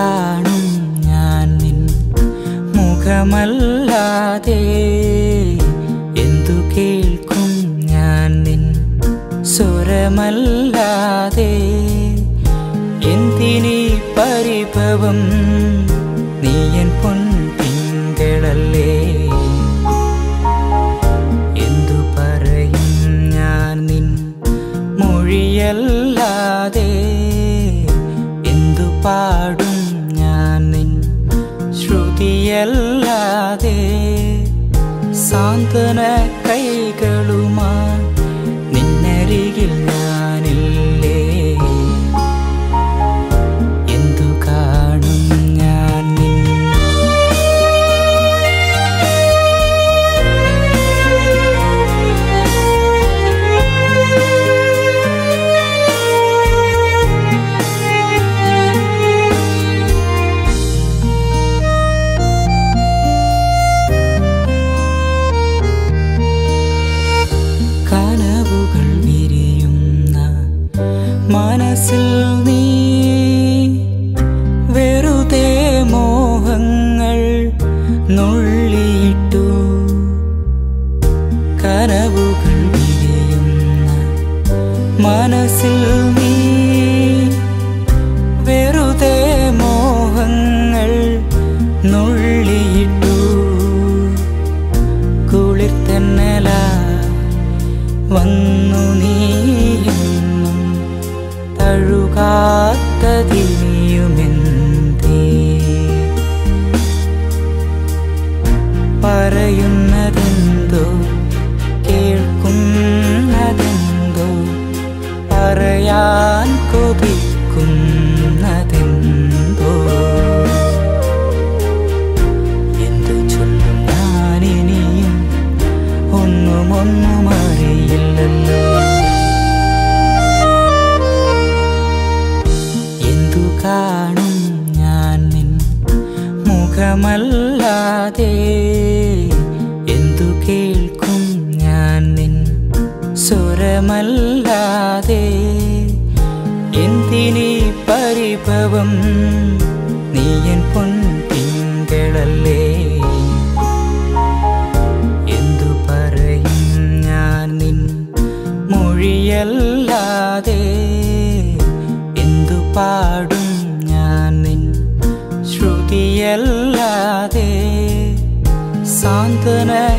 കാണും ഞാൻ നിൻ മുഖമല്ലാതെ എന്തു കേൾക്കും ഞാൻ നിൻ സ്വരമല്ലാതെ എന്തിനീ പരിഭവം നീയൻ പൊൻ തിങ്കളല്ലേ എന്തു പറയും ഞാൻ നിൻ മൊഴിയല്ലാതെ എന്തു പാടും ഞാൻ നിൻ ശ്രുതിയല്ലാതെ സാന്ത്വന കൈകളുമാ നിന്നരികിൽ ഞാനില്ലേ എന്തു കാണും ഞാൻ നിൻ കനവുകൾ വിരിയുന്ന മനസ്സിൽ നീ വെറുതെ മോഹങ്ങൾ നുള്ളിയിട്ടു കനവുകൾ വിരിയുന്ന മനസ്സിൽ നീ വെറുതെ മോഹങ്ങൾ നുള്ളിയിട്ടു കുളിർ തെന്നല വന്നു നീയെന്നും തഴുകാത്തതിനിയുമെന്തേ പറയുന്നതെന്തോ കേൾക്കുന്നതെന്തോ പറയാൻ കൊതിക്കുന്നതെന്തോ എന്തു ചൊല്ലും ഞാനിനിയും ഒന്നും ഒന്നും അറിയില്ലല്ലോ എന്തു കാണും ഞാൻ നിൻ മുഖമല്ലാതെ എന്തു കേൾക്കും ഞാൻ നിൻ സ്വരമല്ലാതെ എന്തിനീ പരിഭവം നീയൻ പൊൻ തിങ്കളല്ലേ എന്തു പറയും ഞാൻ നിൻ മൊഴിയല്ലാതെ എന്തു പാടും ഞാൻ നിൻ ശ്രുതിയല്ലാതെ സാന്ത്വന